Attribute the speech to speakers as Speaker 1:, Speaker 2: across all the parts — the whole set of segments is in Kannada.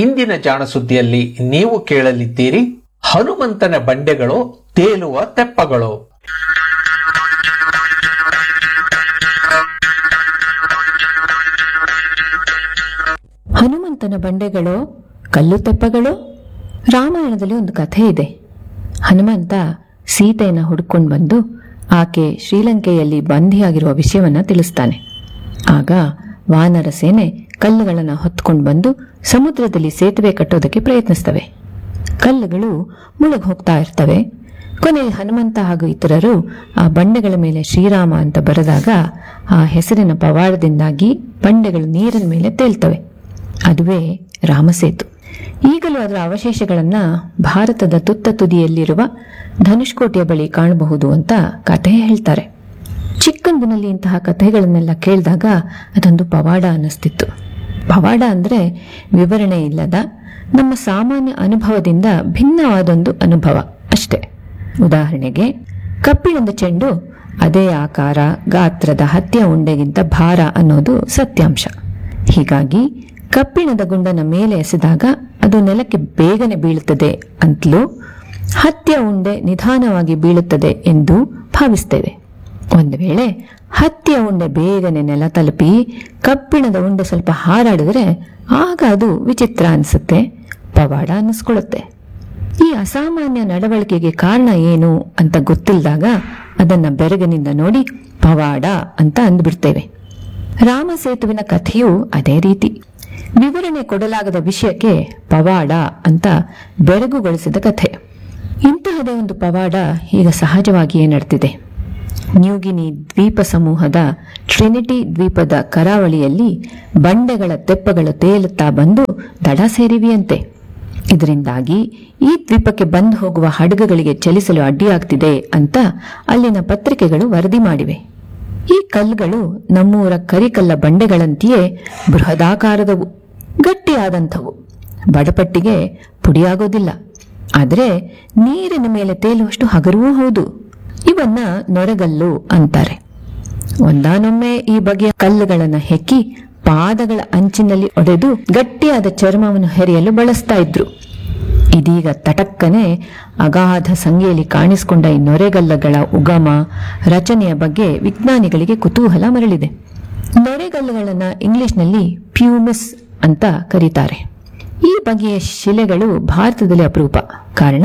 Speaker 1: ಇಂದಿನ ಜಾಣ ಸುದ್ದಿಯಲ್ಲಿ ನೀವು ಕೇಳಲಿದ್ದೀರಿ ಹನುಮಂತನ ಬಂಡೆಗಳು ತೇಲುವ ತೆಪ್ಪಗಳು
Speaker 2: ಹನುಮಂತನ ಬಂಡೆಗಳು ಕಲ್ಲು ತೆಪ್ಪಗಳು ರಾಮಾಯಣದಲ್ಲಿ ಒಂದು ಕಥೆ ಇದೆ ಹನುಮಂತ ಸೀತೆಯನ್ನು ಹುಡುಕೊಂಡು ಬಂದು ಆಕೆ ಶ್ರೀಲಂಕೆಯಲ್ಲಿ ಬಂಧಿಯಾಗಿರುವ ವಿಷಯವನ್ನ ತಿಳಿಸ್ತಾನೆ ಆಗ ವಾನರ ಸೇನೆ ಕಲ್ಲುಗಳನ್ನು ಹೊತ್ಕೊಂಡು ಬಂದು ಸಮುದ್ರದಲ್ಲಿ ಸೇತುವೆ ಕಟ್ಟೋದಕ್ಕೆ ಪ್ರಯತ್ನಿಸ್ತವೆ ಕಲ್ಲುಗಳು ಮುಳುಗ್ ಹೋಗ್ತಾ ಇರ್ತವೆ ಕೊನೆಗೆ ಹನುಮಂತ ಹಾಗೂ ಇತರರು ಆ ಬಂಡೆಗಳ ಮೇಲೆ ಶ್ರೀರಾಮ ಅಂತ ಬರೆದಾಗ ಆ ಹೆಸರಿನ ಪವಾಡದಿಂದಾಗಿ ಬಂಡೆಗಳು ನೀರಿನ ಮೇಲೆ ತೇಲ್ತವೆ ಅದುವೇ ರಾಮಸೇತು ಈಗಲೂ ಅದರ ಅವಶೇಷಗಳನ್ನ ಭಾರತದ ತುತ್ತ ತುದಿಯಲ್ಲಿರುವ ಧನುಷ್ಕೋಟೆಯ ಬಳಿ ಕಾಣಬಹುದು ಅಂತ ಕಥೆ ಹೇಳ್ತಾರೆ ಚಿಕ್ಕಂದಿನಲ್ಲಿ ಇಂತಹ ಕಥೆಗಳನ್ನೆಲ್ಲ ಕೇಳಿದಾಗ ಅದೊಂದು ಪವಾಡ ಅನ್ನಿಸ್ತಿತ್ತು ಪವಾಡ ಅಂದ್ರೆ ವಿವರಣೆ ಇಲ್ಲದ ನಮ್ಮ ಸಾಮಾನ್ಯ ಅನುಭವದಿಂದ ಭಿನ್ನವಾದೊಂದು ಅನುಭವ ಅಷ್ಟೇ ಉದಾಹರಣೆಗೆ ಕಬ್ಬಿಣದ ಚೆಂಡು ಅದೇ ಆಕಾರ ಗಾತ್ರದ ಹತ್ಯೆ ಉಂಡೆಗಿಂತ ಭಾರ ಅನ್ನೋದು ಸತ್ಯಾಂಶ ಹೀಗಾಗಿ ಕಬ್ಬಿಣದ ಗುಂಡನ ಮೇಲೆ ಎಸೆದಾಗ ಅದು ನೆಲಕ್ಕೆ ಬೇಗನೆ ಬೀಳುತ್ತದೆ ಅಂತಲೂ ಹತ್ಯೆ ಉಂಡೆ ನಿಧಾನವಾಗಿ ಬೀಳುತ್ತದೆ ಎಂದು ಭಾವಿಸ್ತೇವೆ ಒಂದು ವೇಳೆ ಹತ್ತಿಯ ಉಂಡೆ ಬೇಗನೆ ನೆಲ ತಲುಪಿ ಕಬ್ಬಿಣದ ಉಂಡೆ ಸ್ವಲ್ಪ ಹಾರಾಡಿದ್ರೆ ಆಗ ಅದು ವಿಚಿತ್ರ ಅನಿಸುತ್ತೆ ಪವಾಡ ಅನ್ನಿಸ್ಕೊಳ್ಳುತ್ತೆ ಈ ಅಸಾಮಾನ್ಯ ನಡವಳಿಕೆಗೆ ಕಾರಣ ಏನು ಅಂತ ಗೊತ್ತಿಲ್ಲದಾಗ ಅದನ್ನ ಬೆರಗಿನಿಂದ ನೋಡಿ ಪವಾಡ ಅಂತ ಅಂದ್ಬಿಡ್ತೇವೆ ರಾಮ ಸೇತುವಿನ ಕಥೆಯೂ ಅದೇ ರೀತಿ ವಿವರಣೆ ಕೊಡಲಾಗದ ವಿಷಯಕ್ಕೆ ಪವಾಡ ಅಂತ ಬೆರಗುಗೊಳಿಸಿದ ಕಥೆ ಇಂತಹದೇ ಒಂದು ಪವಾಡ ಈಗ ಸಹಜವಾಗಿಯೇ ನಡೆದಿದೆ ನ್ಯೂಗಿನಿ ದ್ವೀಪ ಸಮೂಹದ ಟ್ರಿನಿಟಿ ದ್ವೀಪದ ಕರಾವಳಿಯಲ್ಲಿ ಬಂಡೆಗಳ ತೆಪ್ಪಗಳು ತೇಲುತ್ತಾ ಬಂದು ದಡ ಸೇರಿವೆಯಂತೆ ಇದರಿಂದಾಗಿ ಈ ದ್ವೀಪಕ್ಕೆ ಬಂದು ಹೋಗುವ ಹಡಗುಗಳಿಗೆ ಚಲಿಸಲು ಅಡ್ಡಿಯಾಗ್ತಿದೆ ಅಂತ ಅಲ್ಲಿನ ಪತ್ರಿಕೆಗಳು ವರದಿ ಮಾಡಿವೆ ಈ ಕಲ್ಲುಗಳು ನಮ್ಮೂರ ಕರಿಕಲ್ಲ ಬಂಡೆಗಳಂತೆಯೇ ಬೃಹದಾಕಾರದವು ಗಟ್ಟಿಯಾದಂಥವು ಬಡಪಟ್ಟಿಗೆ ಪುಡಿಯಾಗೋದಿಲ್ಲ ಆದರೆ ನೀರಿನ ಮೇಲೆ ತೇಲುವಷ್ಟು ಹಗರೂ ಹೌದು ಇವನ್ನ ನೊರೆಗಲ್ಲು ಅಂತಾರೆ ಒಂದಾನೊಮ್ಮೆ ಈ ಬಗೆಯ ಕಲ್ಲುಗಳನ್ನ ಹೆಕ್ಕಿ ಪಾದಗಳ ಅಂಚಿನಲ್ಲಿ ಒಡೆದು ಗಟ್ಟಿಯಾದ ಚರ್ಮವನ್ನು ಹೆರೆಯಲು ಬಳಸ್ತಾ ಇದ್ರು ಇದೀಗ ತಟಕ್ಕನೆ ಅಗಾಧ ಸಂಖ್ಯೆಯಲ್ಲಿ ಕಾಣಿಸಿಕೊಂಡ ಈ ನೊರೆಗಲ್ಲಗಳ ಉಗಮ ರಚನೆಯ ಬಗ್ಗೆ ವಿಜ್ಞಾನಿಗಳಿಗೆ ಕುತೂಹಲ ಮರಳಿದೆ ನೊರೆಗಲ್ಲುಗಳನ್ನ ಇಂಗ್ಲಿಷ್ನಲ್ಲಿ ಪ್ಯೂಮಿಸ್ ಅಂತ ಕರೀತಾರೆ ಈ ಬಗೆಯ ಶಿಲೆಗಳು ಭಾರತದಲ್ಲಿ ಅಪರೂಪ ಕಾರಣ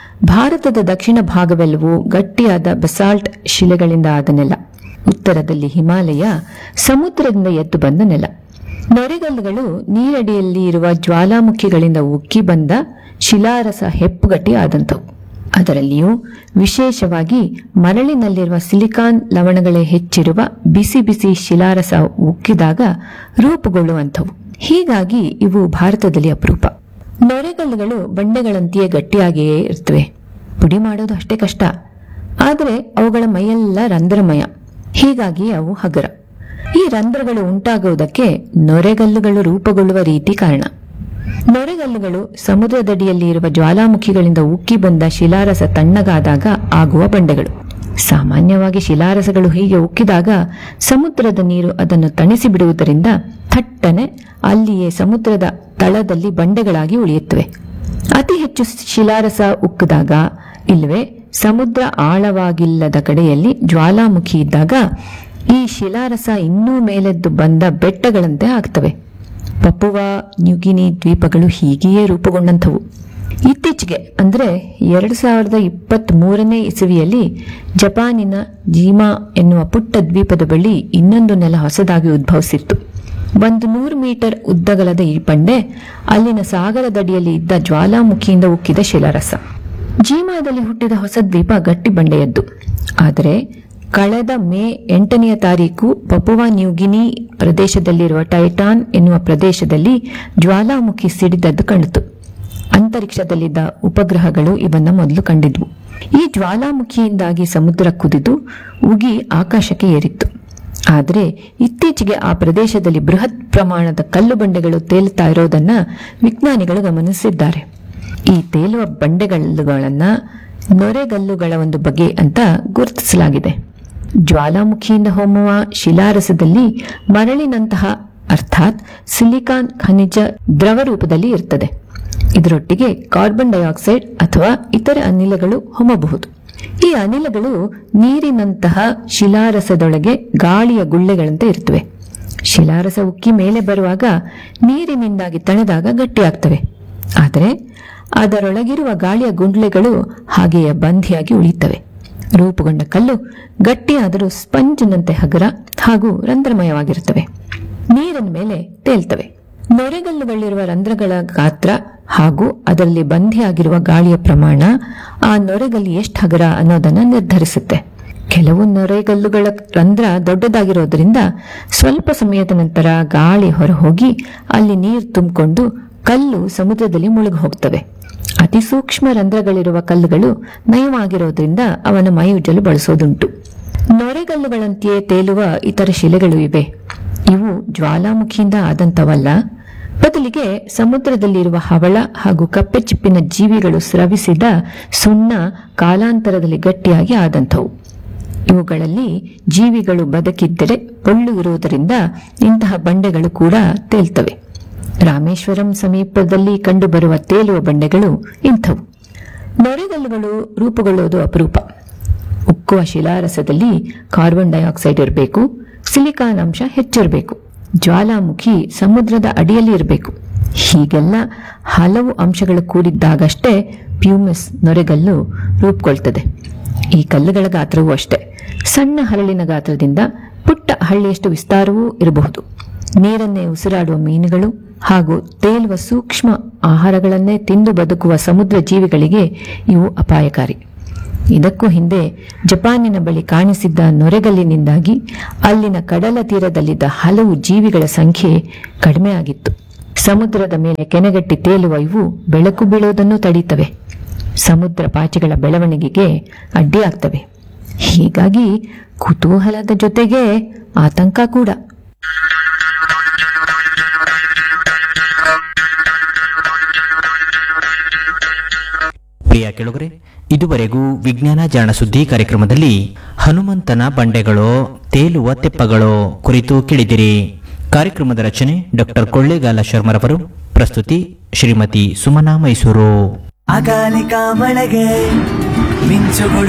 Speaker 2: ಭಾರತದ ದಕ್ಷಿಣ ಭಾಗವೆಲ್ಲವೂ ಗಟ್ಟಿಯಾದ ಬೆಸಾಲ್ಟ್ ಶಿಲೆಗಳಿಂದ ಆದ ನೆಲ ಉತ್ತರದಲ್ಲಿ ಹಿಮಾಲಯ ಸಮುದ್ರದಿಂದ ಎದ್ದು ಬಂದ ನೆಲ ನೊರೆಗಲ್ಲುಗಳು ನೀರಡಿಯಲ್ಲಿ ಇರುವ ಜ್ವಾಲಾಮುಖಿಗಳಿಂದ ಉಕ್ಕಿ ಬಂದ ಶಿಲಾರಸ ಹೆಪ್ಪುಗಟ್ಟಿ ಆದಂಥವು ಅದರಲ್ಲಿಯೂ ವಿಶೇಷವಾಗಿ ಮರಳಿನಲ್ಲಿರುವ ಸಿಲಿಕಾನ್ ಲವಣಗಳೇ ಹೆಚ್ಚಿರುವ ಬಿಸಿ ಬಿಸಿ ಶಿಲಾರಸ ಉಕ್ಕಿದಾಗ ರೂಪುಗೊಳ್ಳುವಂಥವು ಹೀಗಾಗಿ ಇವು ಭಾರತದಲ್ಲಿ ಅಪರೂಪ ನೊರೆಗಲ್ಲುಗಳು ಬಂಡೆಗಳಂತೆಯೇ ಗಟ್ಟಿಯಾಗಿಯೇ ಇರ್ತವೆ ಪುಡಿ ಮಾಡೋದು ಅಷ್ಟೇ ಕಷ್ಟ ಆದರೆ ಅವುಗಳ ಮೈಯೆಲ್ಲ ರಂಧ್ರಮಯ ಹೀಗಾಗಿ ಅವು ಹಗರ ಈ ರಂಧ್ರಗಳು ಉಂಟಾಗುವುದಕ್ಕೆ ನೊರೆಗಲ್ಲುಗಳು ರೂಪುಗೊಳ್ಳುವ ರೀತಿ ಕಾರಣ ನೊರೆಗಲ್ಲುಗಳು ಸಮುದ್ರದಡಿಯಲ್ಲಿ ಇರುವ ಜ್ವಾಲಾಮುಖಿಗಳಿಂದ ಉಕ್ಕಿ ಬಂದ ಶಿಲಾರಸ ತಣ್ಣಗಾದಾಗ ಆಗುವ ಬಂಡೆಗಳು ಸಾಮಾನ್ಯವಾಗಿ ಶಿಲಾರಸಗಳು ಹೀಗೆ ಉಕ್ಕಿದಾಗ ಸಮುದ್ರದ ನೀರು ಅದನ್ನು ತಣಿಸಿ ಬಿಡುವುದರಿಂದ ಥಟ್ಟನೆ ಅಲ್ಲಿಯೇ ಸಮುದ್ರದ ತಳದಲ್ಲಿ ಬಂಡೆಗಳಾಗಿ ಉಳಿಯುತ್ತವೆ ಅತಿ ಹೆಚ್ಚು ಶಿಲಾರಸ ಉಕ್ಕಿದಾಗ ಇಲ್ಲವೇ ಸಮುದ್ರ ಆಳವಾಗಿಲ್ಲದ ಕಡೆಯಲ್ಲಿ ಜ್ವಾಲಾಮುಖಿ ಇದ್ದಾಗ ಈ ಶಿಲಾರಸ ಇನ್ನೂ ಮೇಲೆದ್ದು ಬಂದ ಬೆಟ್ಟಗಳಂತೆ ಆಗ್ತವೆ ಪಪುವಾ ನ್ಯೂಗಿನಿ ದ್ವೀಪಗಳು ಹೀಗೆಯೇ ರೂಪುಗೊಂಡಂಥವು ಇತ್ತೀಚೆಗೆ ಅಂದ್ರೆ ಎರಡ್ ಸಾವಿರದ ಇಪ್ಪತ್ತ್ ಮೂರನೇ ಇಸವಿಯಲ್ಲಿ ಜಪಾನಿನ ಜೀಮಾ ಎನ್ನುವ ಪುಟ್ಟ ದ್ವೀಪದ ಬಳಿ ಇನ್ನೊಂದು ನೆಲ ಹೊಸದಾಗಿ ಉದ್ಭವಿಸಿತ್ತು ಒಂದು ನೂರು ಮೀಟರ್ ಉದ್ದಗಲದ ಈ ಬಂಡೆ ಅಲ್ಲಿನ ಸಾಗರದಡಿಯಲ್ಲಿ ಇದ್ದ ಜ್ವಾಲಾಮುಖಿಯಿಂದ ಉಕ್ಕಿದ ಶಿಲಾರಸ ಜೀಮಾದಲ್ಲಿ ಹುಟ್ಟಿದ ಹೊಸ ದ್ವೀಪ ಗಟ್ಟಿ ಬಂಡೆಯದ್ದು ಆದರೆ ಕಳೆದ ಮೇ ಎಂಟನೆಯ ತಾರೀಕು ಪಪುವಾ ನ್ಯೂಗಿನಿ ಪ್ರದೇಶದಲ್ಲಿರುವ ಟೈಟಾನ್ ಎನ್ನುವ ಪ್ರದೇಶದಲ್ಲಿ ಜ್ವಾಲಾಮುಖಿ ಸಿಡಿದದ್ದು ಕಂಡಿತು ಅಂತರಿಕ್ಷದಲ್ಲಿದ್ದ ಉಪಗ್ರಹಗಳು ಇವನ್ನ ಮೊದಲು ಕಂಡಿದ್ವು ಈ ಜ್ವಾಲಾಮುಖಿಯಿಂದಾಗಿ ಸಮುದ್ರ ಕುದಿದು ಉಗಿ ಆಕಾಶಕ್ಕೆ ಏರಿತ್ತು ಆದರೆ ಇತ್ತೀಚೆಗೆ ಆ ಪ್ರದೇಶದಲ್ಲಿ ಬೃಹತ್ ಪ್ರಮಾಣದ ಕಲ್ಲು ಬಂಡೆಗಳು ತೇಲುತ್ತಾ ಇರೋದನ್ನ ವಿಜ್ಞಾನಿಗಳು ಗಮನಿಸಿದ್ದಾರೆ ಈ ತೇಲುವ ಬಂಡೆಗಲ್ಲುಗಳನ್ನ ನೊರೆಗಲ್ಲುಗಳ ಒಂದು ಬಗೆ ಅಂತ ಗುರುತಿಸಲಾಗಿದೆ ಜ್ವಾಲಾಮುಖಿಯಿಂದ ಹೊಮ್ಮುವ ಶಿಲಾರಸದಲ್ಲಿ ಮರಳಿನಂತಹ ಅರ್ಥಾತ್ ಸಿಲಿಕಾನ್ ಖನಿಜ ದ್ರವ ರೂಪದಲ್ಲಿ ಇರ್ತದೆ ಇದರೊಟ್ಟಿಗೆ ಕಾರ್ಬನ್ ಡೈಆಕ್ಸೈಡ್ ಅಥವಾ ಇತರೆ ಅನಿಲಗಳು ಹೊಮ್ಮಬಹುದು ಈ ಅನಿಲಗಳು ನೀರಿನಂತಹ ಶಿಲಾರಸದೊಳಗೆ ಗಾಳಿಯ ಗುಳ್ಳೆಗಳಂತೆ ಇರ್ತವೆ ಶಿಲಾರಸ ಉಕ್ಕಿ ಮೇಲೆ ಬರುವಾಗ ನೀರಿನಿಂದಾಗಿ ತಣೆದಾಗ ಗಟ್ಟಿಯಾಗ್ತವೆ ಆದರೆ ಅದರೊಳಗಿರುವ ಗಾಳಿಯ ಗುಂಡ್ಲೆಗಳು ಹಾಗೆಯೇ ಬಂಧಿಯಾಗಿ ಉಳಿತವೆ ರೂಪುಗೊಂಡ ಕಲ್ಲು ಗಟ್ಟಿಯಾದರೂ ಸ್ಪಂಜಿನಂತೆ ಹಗುರ ಹಾಗೂ ರಂಧ್ರಮಯವಾಗಿರುತ್ತವೆ ನೀರಿನ ಮೇಲೆ ತೇಲ್ತವೆ ನೊರೆಗಲ್ಲುಗಳಿರುವ ರಂಧ್ರಗಳ ಗಾತ್ರ ಹಾಗೂ ಅದರಲ್ಲಿ ಬಂಧಿಯಾಗಿರುವ ಗಾಳಿಯ ಪ್ರಮಾಣ ಆ ನೊರೆಗಲ್ಲು ಎಷ್ಟು ಹಗುರ ಅನ್ನೋದನ್ನ ನಿರ್ಧರಿಸುತ್ತೆ ಕೆಲವು ನೊರೆಗಲ್ಲುಗಳ ರಂಧ್ರ ದೊಡ್ಡದಾಗಿರೋದ್ರಿಂದ ಸ್ವಲ್ಪ ಸಮಯದ ನಂತರ ಗಾಳಿ ಹೊರಹೋಗಿ ಅಲ್ಲಿ ನೀರು ತುಂಬಿಕೊಂಡು ಕಲ್ಲು ಸಮುದ್ರದಲ್ಲಿ ಮುಳುಗಿ ಹೋಗ್ತವೆ ಅತಿ ಸೂಕ್ಷ್ಮ ರಂಧ್ರಗಳಿರುವ ಕಲ್ಲುಗಳು ನಯವಾಗಿರೋದ್ರಿಂದ ಅವನ ಮೈಯುಜ್ಜಲು ಬಳಸೋದುಂಟು ನೊರೆಗಲ್ಲುಗಳಂತೆಯೇ ತೇಲುವ ಇತರ ಶಿಲೆಗಳು ಇವೆ ಇವು ಜ್ವಾಲಾಮುಖಿಯಿಂದ ಆದಂತವಲ್ಲ ಬದಲಿಗೆ ಸಮುದ್ರದಲ್ಲಿರುವ ಹವಳ ಹಾಗೂ ಕಪ್ಪೆ ಚಿಪ್ಪಿನ ಜೀವಿಗಳು ಸ್ರವಿಸಿದ ಸುಣ್ಣ ಕಾಲಾಂತರದಲ್ಲಿ ಗಟ್ಟಿಯಾಗಿ ಆದಂಥವು ಇವುಗಳಲ್ಲಿ ಜೀವಿಗಳು ಬದುಕಿದ್ದರೆ ಪೊಳ್ಳು ಇರುವುದರಿಂದ ಇಂತಹ ಬಂಡೆಗಳು ಕೂಡ ತೇಲ್ತವೆ ರಾಮೇಶ್ವರಂ ಸಮೀಪದಲ್ಲಿ ಕಂಡುಬರುವ ತೇಲುವ ಬಂಡೆಗಳು ಇಂಥವು ನೊರೆಗಲ್ಲುಗಳು ರೂಪುಗೊಳ್ಳುವುದು ಅಪರೂಪ ಉಕ್ಕುವ ಶಿಲಾರಸದಲ್ಲಿ ಕಾರ್ಬನ್ ಡೈಆಕ್ಸೈಡ್ ಇರಬೇಕು ಸಿಲಿಕಾನ್ ಅಂಶ ಹೆಚ್ಚಿರಬೇಕು ಜ್ವಾಲಾಮುಖಿ ಸಮುದ್ರದ ಅಡಿಯಲ್ಲಿ ಇರಬೇಕು ಹೀಗೆಲ್ಲ ಹಲವು ಅಂಶಗಳು ಕೂಡಿದ್ದಾಗಷ್ಟೇ ಪ್ಯೂಮಿಸ್ ನೊರೆಗಲ್ಲು ರೂಪುಗೊಳ್ತದೆ ಈ ಕಲ್ಲುಗಳ ಗಾತ್ರವೂ ಅಷ್ಟೇ ಸಣ್ಣ ಹರಳಿನ ಗಾತ್ರದಿಂದ ಪುಟ್ಟ ಹಳ್ಳಿಯಷ್ಟು ವಿಸ್ತಾರವೂ ಇರಬಹುದು ನೀರನ್ನೇ ಉಸಿರಾಡುವ ಮೀನುಗಳು ಹಾಗೂ ತೇಲುವ ಸೂಕ್ಷ್ಮ ಆಹಾರಗಳನ್ನೇ ತಿಂದು ಬದುಕುವ ಸಮುದ್ರ ಜೀವಿಗಳಿಗೆ ಇವು ಅಪಾಯಕಾರಿ ಇದಕ್ಕೂ ಹಿಂದೆ ಜಪಾನಿನ ಬಳಿ ಕಾಣಿಸಿದ್ದ ನೊರೆಗಲ್ಲಿನಿಂದಾಗಿ ಅಲ್ಲಿನ ಕಡಲ ತೀರದಲ್ಲಿದ್ದ ಹಲವು ಜೀವಿಗಳ ಸಂಖ್ಯೆ ಕಡಿಮೆಯಾಗಿತ್ತು ಸಮುದ್ರದ ಮೇಲೆ ಕೆನೆಗಟ್ಟಿ ತೇಲುವ ಇವು ಬೆಳಕು ಬೀಳುವುದನ್ನು ತಡೀತವೆ ಸಮುದ್ರ ಪಾಚಿಗಳ ಬೆಳವಣಿಗೆಗೆ ಅಡ್ಡಿಯಾಗ್ತವೆ ಹೀಗಾಗಿ ಕುತೂಹಲದ ಜೊತೆಗೆ ಆತಂಕ ಕೂಡ
Speaker 3: ಪ್ರಿಯ ಕೆಳಗರೆ ಇದುವರೆಗೂ ವಿಜ್ಞಾನ ಜಾಣ ಸುದ್ದಿ ಕಾರ್ಯಕ್ರಮದಲ್ಲಿ ಹನುಮಂತನ ಬಂಡೆಗಳು ತೇಲುವ ತೆಪ್ಪಗಳು ಕುರಿತು ಕೇಳಿದಿರಿ ಕಾರ್ಯಕ್ರಮದ ರಚನೆ ಡಾಕ್ಟರ್ ಕೊಳ್ಳೇಗಾಲ ಶರ್ಮರವರು ಪ್ರಸ್ತುತಿ ಶ್ರೀಮತಿ ಸುಮನಾ ಮೈಸೂರು
Speaker 4: ಅಕಾಲಿಕ ಮಳೆಗೆ ಮಿಂಚುಗಳು